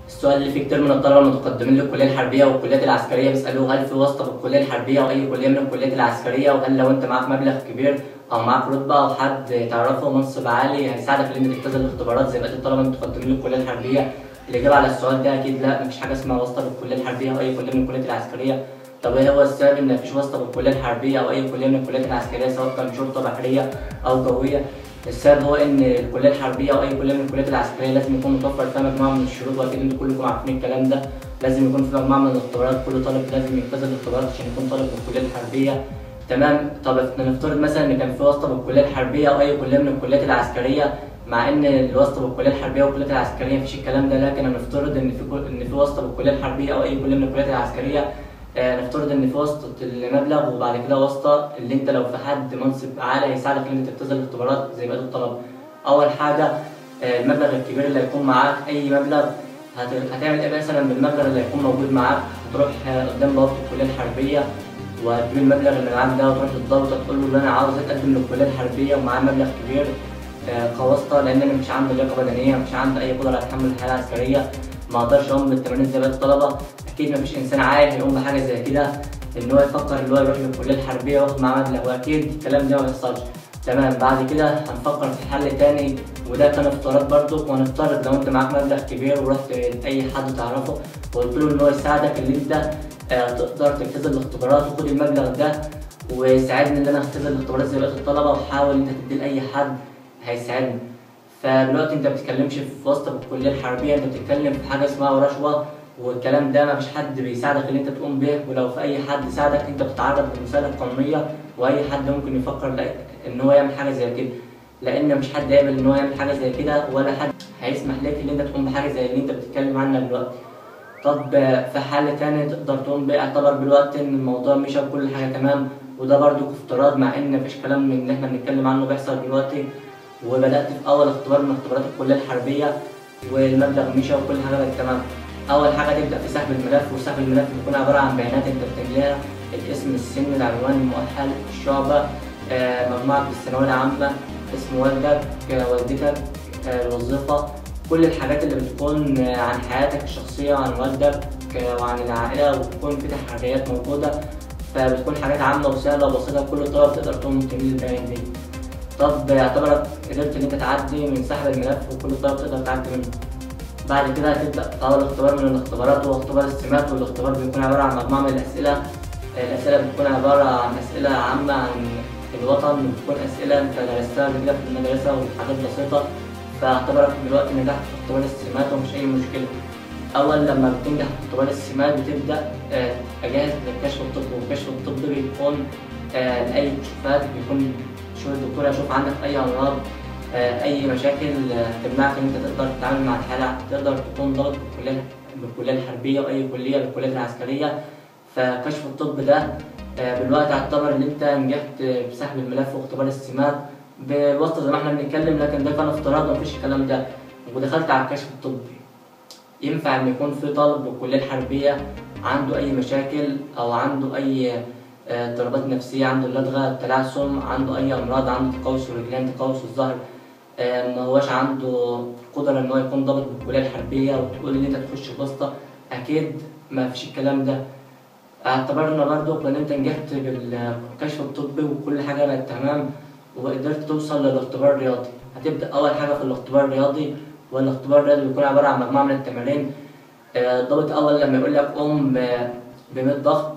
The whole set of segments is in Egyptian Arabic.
السؤال اللي فيه كتير من الطلبه المتقدمين للكليه الحربيه والكليات العسكريه بيسالوه هل في واسطه في الكليه الحربيه او اي كليه من الكليات العسكريه وهل لو انت معاك مبلغ كبير او معاك رتبه او حد تعرفه منصب عالي هيساعدك ان انت تجتاز الاختبارات زي بقيه الطلبه المتقدمين للكليه الحربيه الاجابه على السؤال ده اكيد لا مفيش حاجه اسمها واسطه في الكليه الحربيه او اي كليه من الكليات العسكريه طب ايه هو السبب ان مفيش واسطه في الكليه الحربيه او اي كليه من الكليات العسكريه سواء كان شرطه بحريه او جويه السبب هو ان الكليه الحربيه او اي كليه من الكليات العسكريه لازم يكون متوفر فيها مجموعه من الشروط واكيد انتوا كلكم عارفين الكلام ده لازم يكون في مجموعه من الاختبارات كل طالب لازم يجتاز الاختبارات عشان يكون طالب في الكليه الحربيه تمام طب نفترض مثلا ان كان في واسطه في الكليه الحربيه او اي كليه من الكليات العسكريه مع ان الواسطه بالكليه الحربيه والكليات العسكريه مفيش الكلام ده لكن هنفترض ان في كل- ان في واسطه بالكليه الحربيه او اي كليه من الكليات العسكريه آه، نفترض ان في واسطه المبلغ وبعد كده واسطه اللي انت لو في حد منصب عالي هيساعدك ان انت تجتاز الاختبارات زي بقيه الطلبه اول حاجه آه، المبلغ الكبير اللي هيكون معاك اي مبلغ هت- هتعمل ايه مثلا بالمبلغ اللي هيكون موجود معاك هتروح آه، قدام بوابه الكليه الحربيه وهتجيب المبلغ اللي معاك ده وتروح للضابط تقول له ان انا عاوز اتقدم للكليه الحربيه ومعايا مبلغ كبير آه، كواسطه لان انا مش عندي لياقه بدنيه مش عندي اي قدره على تحمل الحياه العسكريه ما اقدرش اقوم بالتمارين زي باقي الطلبه اكيد مفيش انسان عاقل هيقوم بحاجه زي كده ان هو يفكر ان هو يروح للكليه الحربيه وياخد معاه مبلغ واكيد الكلام ده ما بيحصلش تمام بعد كده هنفكر في حل تاني وده كان افتراض برضو وهنفترض لو انت معاك مبلغ كبير ورحت لاي حد تعرفه وقلت له ان هو يساعدك ان انت آه، تقدر تجتاز الاختبارات وخد المبلغ ده وساعدني ان انا اجتاز الاختبارات زي بقيه الطلبه وحاول انت تديه لاي حد هيساعدني فدلوقتي انت ما بتتكلمش في واسطه في الكليه الحربيه انت بتتكلم في حاجه اسمها رشوه والكلام ده ما فيش حد بيساعدك ان انت تقوم به ولو في اي حد ساعدك انت بتتعرض للمساءله القانونيه واي حد ممكن يفكر لا- ان هو يعمل حاجه زي كده لان مش حد يقبل ان هو يعمل حاجه زي كده ولا حد هيسمح لك ان انت تقوم بحاجه زي اللي انت بتتكلم عنها دلوقتي طب في حل تاني تقدر تقوم بيه اعتبر دلوقتي ان الموضوع مشى وكل حاجه تمام وده برضو افتراض مع ان مفيش كلام من اللي احنا بنتكلم عنه بيحصل دلوقتي وبدات في اول اختبار من اختبارات الكليه الحربيه والمبلغ مشى وكل حاجه بقت تمام اول حاجه تبدا في سحب الملف وسحب الملف بيكون عباره عن بيانات انت بتملاها الاسم السن العنوان المؤهل الشعبه آه، مجموعك في الثانويه العامه اسم والدك آه، والدتك آه، الوظيفه كل الحاجات اللي بتكون آه، عن حياتك الشخصيه عن والدك آه، وعن العائله وبتكون في تحريات موجوده فبتكون حاجات عامه وسهله وبسيطه كل الطلبه تقدر تقوم تميل البيانات دي طب اعتبرك قدرت ان انت تعدي من سحب الملف وكل الطلبه تقدر تعدي منه بعد كده هتبدا في اول اختبار من الاختبارات وهو اختبار السمات والاختبار بيكون عباره عن مجموعه من الاسئله الاسئله بتكون عباره عن اسئله عامه عن الوطن وبتكون اسئله انت درستها قبل كده في المدرسه وحاجات بسيطه فاعتبرك دلوقتي نجحت في اختبار السمات ومش اي مشكله اول لما بتنجح في اختبار السمات بتبدا آه، اجهز للكشف الطبي والكشف الطبي بيكون آه، لاي كشوفات بيكون شوف الدكتور يشوف عندك اي امراض آه، اي مشاكل آه، تمنعك ان انت تقدر تتعامل مع الحاله تقدر تكون ضابط بالكليه بالكليه الحربيه واي كليه بالكليات العسكريه فكشف الطب ده آه، دلوقتي اعتبر ان انت نجحت في سحب الملف واختبار السمات بالواسطه زي ما احنا بنتكلم لكن ده كان افتراض ومفيش الكلام ده ودخلت على الكشف الطبي ينفع ان يكون في طالب بالكليه الحربيه عنده اي مشاكل او عنده اي آه، اضطرابات نفسيه عنده اللدغه التلعثم عنده اي امراض عنده تقوس الرجلين تقوس الظهر آه، ما هوش عنده قدره ان هو يكون ضابط بالكليه الحربيه وتقول ان انت تخش بواسطه اكيد ما فيش الكلام ده اعتبرنا برضو ان انت نجحت بالكشف الطبي وكل حاجه بقت تمام وقدرت توصل للاختبار الرياضي هتبدا اول حاجه في الاختبار الرياضي والاختبار الرياضي بيكون عباره عن مجموعه من التمارين آه، الضابط اول لما يقول لك قوم ب 100 ضغط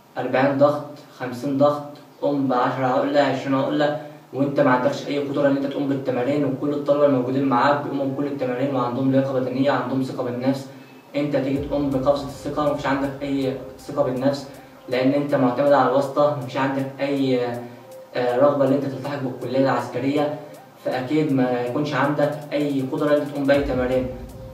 40 ضغط 50 ضغط قوم ب 10 عقله 20 عقله وانت ما عندكش اي قدره ان انت تقوم بالتمارين وكل الطلبه الموجودين معاك بيقوموا بكل التمارين وعندهم لياقه بدنيه عندهم ثقه بالنفس انت تيجي تقوم بقفزه الثقه ومفيش عندك اي ثقه بالنفس لان انت معتمد على الواسطه مفيش عندك اي آه، رغبه ان انت تلتحق بالكليه العسكريه فاكيد ما يكونش عندك اي قدره ان انت تقوم باي تمارين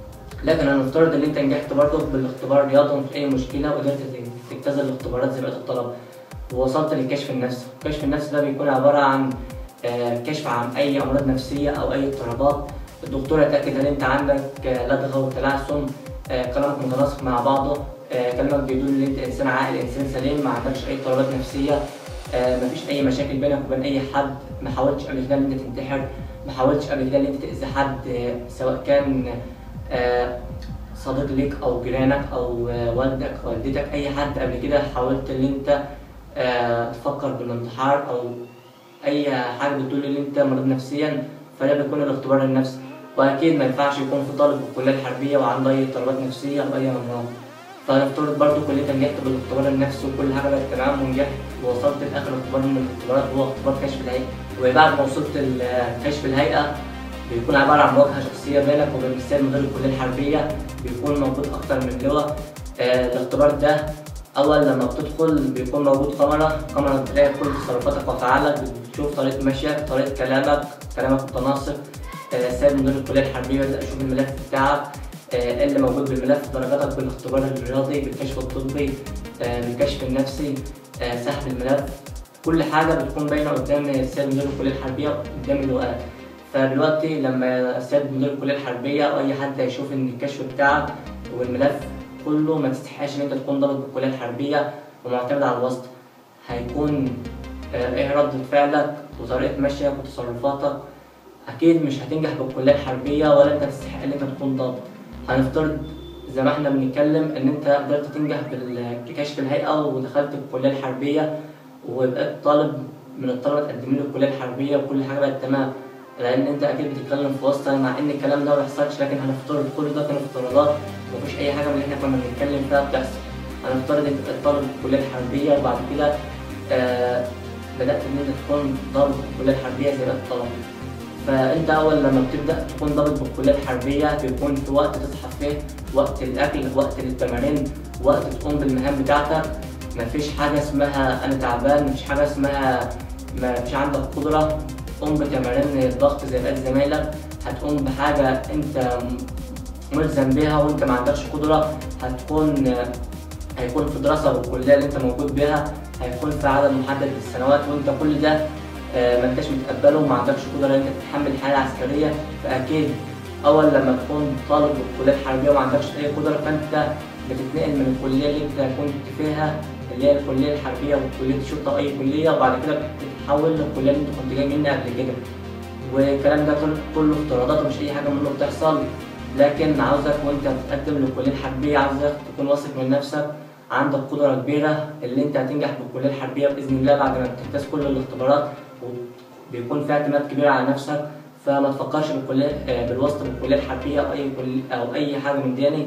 لكن هنفترض ان انت نجحت برضه بالاختبار الرياضي ومفيش اي مشكله وقدرت تجتاز الاختبارات زي بقيه الطلبه ووصلت للكشف النفسي الكشف النفسي ده بيكون عباره عن آه، كشف عن اي امراض نفسيه او اي اضطرابات الدكتور يتاكد هل انت عندك آه، لدغه وتلعثم آه، كلامك متناسق مع بعضه آه، كلامك بيدل ان انت انسان عاقل انسان سليم ما عندكش اي اضطرابات نفسيه آه، مفيش اي مشاكل بينك وبين اي حد ما حاولتش قبل كده ان انت تنتحر ما حاولتش قبل كده ان انت تاذي حد آه، سواء كان آه، صديق ليك او جيرانك او آه، والدك والدتك اي حد قبل كده حاولت ان انت آه، تفكر بالانتحار او اي حاجه بتدل ان انت مريض نفسيا فده بيكون الاختبار النفسي واكيد ما ينفعش يكون في طالب في الكليه الحربيه وعنده اي اضطرابات نفسيه او اي امراض فنفترض برضه كلية نجحت بالاختبار النفسي وكل حاجة بقت تمام ونجحت ووصلت لآخر اختبار من الاختبارات وهو اختبار كشف الهيئة وبعد ما وصلت لكشف الهيئة بيكون عبارة عن مواجهة شخصية بينك وبين السيد مدير الكلية الحربية بيكون موجود أكتر من لواء آه، الاختبار ده أول لما بتدخل بيكون موجود كاميرا كاميرا بتراقب كل تصرفاتك وأفعالك بتشوف طريقة مشيك طريقة كلامك كلامك متناسق آه، السيد مدير الكلية الحربية يبدأ يشوف الملف بتاعك آه، إيه اللي موجود بالملف درجاتك بالاختبار الرياضي بالكشف الطبي آه، بالكشف النفسي آه، سحب الملف كل حاجة بتكون باينة قدام السيد مدير الكلية الحربية قدام اللواءات فدلوقتي لما السيد مدير الكلية الحربية أو أي حد هيشوف إن الكشف بتاعك والملف كله ما تستحقش إن أنت تكون ضابط بالكلية الحربية ومعتمد على الواسطة هيكون آه، إيه ردة فعلك وطريقة مشيك وتصرفاتك أكيد مش هتنجح بالكلية الحربية ولا أنت تستحق إن أنت تكون ضابط هنفترض زي ما احنا بنتكلم ان انت قدرت تنجح بال- بكشف الهيئه ودخلت الكليه الحربيه وبقيت طالب من الطلبه تقدم له الكليه الحربيه وكل حاجه بقت تمام لان انت اكيد بتتكلم في واسطه مع ان الكلام ده ما بيحصلش لكن هنفترض كل ده كان افتراضات ومفيش اي حاجه من اللي احنا كنا بنتكلم فيها بتحصل هنفترض انت بقيت طالب الكليه الحربيه وبعد كده آه بدات ان انت تكون ضابط في الكليه الحربيه زي باقي الطلبه فانت اول لما بتبدا تكون ضابط بالكليه الحربيه بيكون في وقت تصحى فيه وقت الاكل وقت للتمارين وقت تقوم بالمهام بتاعتك مفيش حاجه اسمها انا تعبان مفيش حاجه اسمها ما فيش عندك قدره تقوم بتمارين الضغط زي بقية زمايلك هتقوم بحاجه انت ملزم بيها وانت ما عندكش قدره هتكون هيكون في دراسه بالكليه اللي انت موجود بيها هيكون في عدد محدد للسنوات وانت كل ده آه، ما انتش متقبله وما عندكش قدره ان انت تتحمل الحياه العسكريه فاكيد اول لما تكون طالب بالكليه الحربيه وما عندكش اي قدره فانت بتتنقل من الكليه اللي انت كنت فيها اللي هي الكليه الحربيه وكليه الشرطه اي كليه وبعد كده بتتحول للكليه اللي انت كنت جاي منها قبل كده والكلام ده كل- كله افتراضات ومش اي حاجه منه بتحصل لكن عاوزك وانت بتقدم للكليه الحربيه عاوزك تكون واثق من نفسك عندك قدره كبيره اللي انت هتنجح بالكليه الحربيه باذن الله بعد ما تجتاز كل الاختبارات وبيكون في اعتماد كبير على نفسك فما تفكرش بالكليه آه، بالواسطه بالكليه الحربيه او اي كل او اي حاجه من دياني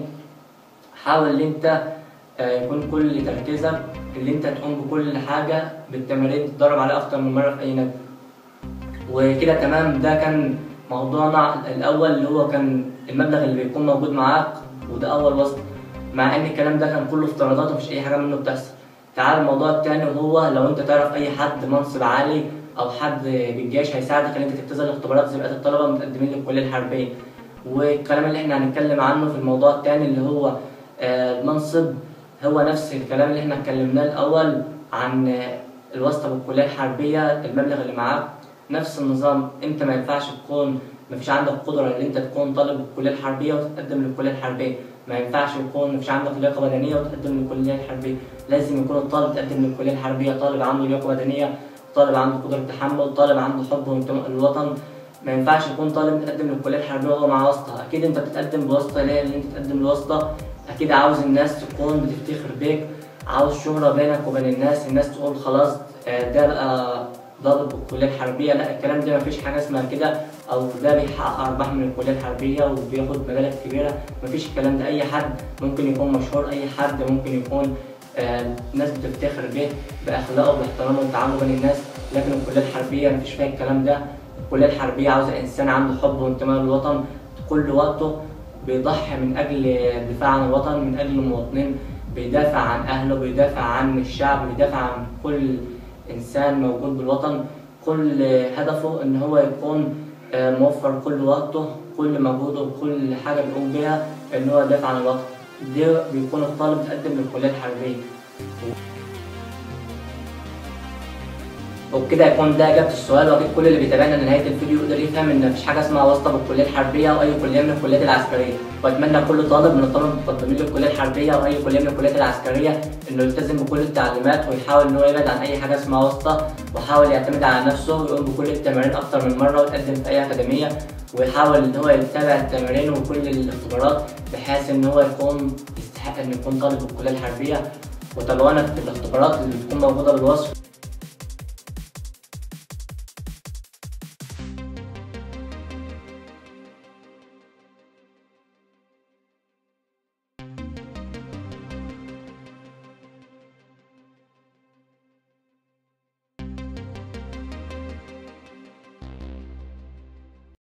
حاول ان انت آه، يكون كل تركيزك اللي انت تقوم بكل حاجه بالتمارين تتدرب عليها اكتر من مره في اي نادي وكده تمام ده كان موضوعنا الاول اللي هو كان المبلغ اللي بيكون موجود معاك وده اول وصف مع ان الكلام ده كان كله افتراضات ومفيش اي حاجه منه بتحصل تعال الموضوع التاني وهو لو انت تعرف اي حد منصب عالي او حد بالجيش هيساعدك ان انت تجتاز الاختبارات زي بقيه الطلبه المتقدمين للكليه الحربيه والكلام اللي احنا هنتكلم عنه في الموضوع التاني اللي هو آه، المنصب هو نفس الكلام اللي احنا اتكلمناه الاول عن آه، الواسطه بالكليه الحربيه المبلغ اللي معاك نفس النظام انت ما ينفعش تكون ما فيش عندك قدره ان انت تكون طالب بالكليه الحربيه وتتقدم للكليه الحربيه ما ينفعش يكون ما فيش عندك لياقه بدنيه وتقدم للكليه الحربيه لازم يكون الطالب تقدم للكليه الحربيه طالب عنده لياقه بدنيه طالب عنده قدره تحمل طالب عنده حب وانتماء للوطن ما ينفعش يكون طالب متقدم للكليه الحربيه وهو مع واسطه اكيد انت بتتقدم بواسطه ليه ان انت تقدم بواسطه اكيد عاوز الناس تكون بتفتخر بيك عاوز شهره بينك وبين الناس الناس تقول خلاص آه، ده بقى ضابط بالكليه الحربيه لا الكلام ده مفيش حاجه اسمها كده او ده بيحقق ارباح من الكليه الحربيه وبياخد مبالغ كبيره مفيش الكلام ده اي حد ممكن يكون مشهور اي حد ممكن يكون آه ناس بتفتخر به باخلاقه باحترامه وتعامله بين الناس لكن الكليه الحربيه مفيش فيها الكلام ده الكليه الحربيه عاوزه انسان عنده حب وانتماء للوطن كل وقته بيضحي من اجل الدفاع عن الوطن من اجل المواطنين بيدافع عن اهله بيدافع عن الشعب بيدافع عن كل انسان موجود بالوطن كل هدفه ان هو يكون آه، موفر كل وقته كل مجهوده وكل حاجه بيقوم بيها ان هو يدافع عن الوطن ده بيكون الطالب متقدم للكليه الحربيه وبكده يكون ده اجابه السؤال واكيد كل اللي بيتابعنا لنهايه الفيديو يقدر يفهم ان مفيش حاجه اسمها واسطه بالكليه الحربيه او اي كليه من الكليات العسكريه واتمنى كل طالب من الطلبه المقدمين للكليه الحربيه او اي كليه من الكليات العسكريه انه يلتزم بكل التعليمات ويحاول ان هو يبعد عن اي حاجه اسمها واسطه ويحاول يعتمد على نفسه ويقوم بكل التمارين اكتر من مره ويقدم في اي اكاديميه ويحاول ان هو يتابع التمارين وكل الاختبارات بحيث ان هو يكون يستحق ان يكون طالب في الكليه الحربيه وتابعونا في الاختبارات اللي بتكون موجوده بالوصف